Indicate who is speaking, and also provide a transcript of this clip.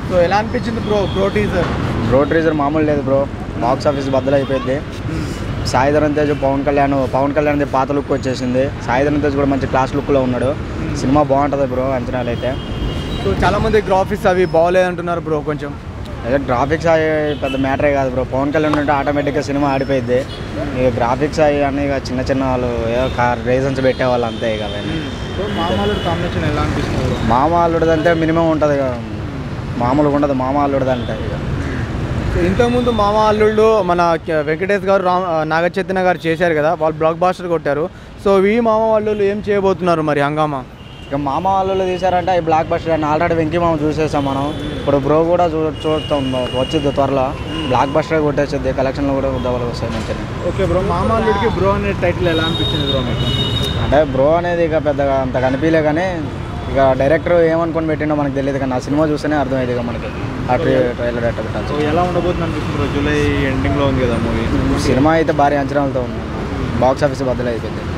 Speaker 1: So ఎలా అనిపించింది bro bro teaser
Speaker 2: bro teaser మామూలు లేదు బ్రో బాక్స్ ఆఫీస్ బద్దలు అయిపోయింది సాయిధరం తేజ్ పవన్ కళ్యాణ్ పవన్ కళ్యాణ్ పాత లుక్ వచ్చేసింది సాయిధరం తేజ్ కూడా మంచి క్లాస్ లుక్లో ఉన్నాడు సినిమా బాగుంటుంది బ్రో అంచనాలు అయితే
Speaker 1: సో చాలా మంది గ్రాఫిక్స్ అవి బాగోలేదు అంటున్నారు బ్రో కొంచెం
Speaker 2: అదే గ్రాఫిక్స్ అవి పెద్ద మ్యాటరే కాదు బ్రో పవన్ కళ్యాణ్ ఉంటే ఆటోమేటిక్గా సినిమా ఆడిపోయింది ఇక గ్రాఫిక్స్ అవి అన్నీ ఇక చిన్న చిన్న వాళ్ళు ఏదో రీజన్స్ పెట్టేవాళ్ళు అంతే ఇక అవన్నీ
Speaker 1: సో మామూలు కాంబినేషన్ ఎలా అనిపిస్తుంది bro?
Speaker 2: మామ అల్లుడిది అంటే మినిమం ఉంటుంది ఇక మామూలుగా ఉండదు మామ అల్లుడిది అంటే ఇక
Speaker 1: సో ఇంతకుముందు మామ అల్లుళ్ళు మన క- వెంకటేష్ గారు రామ్ నాగ చైతన్య గారు చేశారు కదా వాళ్ళు బ్లాక్ బాస్టర్ కొట్టారు సో ఈ మామ అల్లుళ్ళు ఏం చేయబోతున్నారు మరి హంగామా
Speaker 2: ఇక మామ వాళ్ళు తీసారంటే ఈ బ్లాక్ బస్టర్ అని ఆల్రెడీ వెంకీ మామ చూసేసాం మనం ఇప్పుడు బ్రో కూడా చూ చూస్తాం వచ్చింది త్వరలో బ్లాక్ బస్టర్ కొట్టేసిద్ది కలెక్షన్లో కూడా డబ్బులు వస్తాయి మంచిగా
Speaker 1: ఓకే బ్రో మామ అల్లుడికి బ్రో అనే టైటిల్ ఎలా అనిపించింది బ్రో మీకు
Speaker 2: అంటే బ్రో అనేది ఇక పెద్దగా అంత కనిపించలే కానీ ఇక డైరెక్టర్ ఏమనుకొని పెట్టిండో మనకు తెలియదు కానీ ఆ సినిమా చూస్తేనే అర్థమైంది ఇక మనకి ఆ ట్రై- ట్రైలర్ ఎట్ట
Speaker 1: సో
Speaker 2: పెట్టాలి
Speaker 1: ఎలా ఉండబోతుంది అనిపిస్తుంది బ్రో జూలై ఎండింగ్లో ఉంది కదా మూవీ
Speaker 2: సినిమా అయితే భారీ అంచనాలతో ఉంది బాక్స్ ఆఫీస్ బద్దలు అయిపోయింది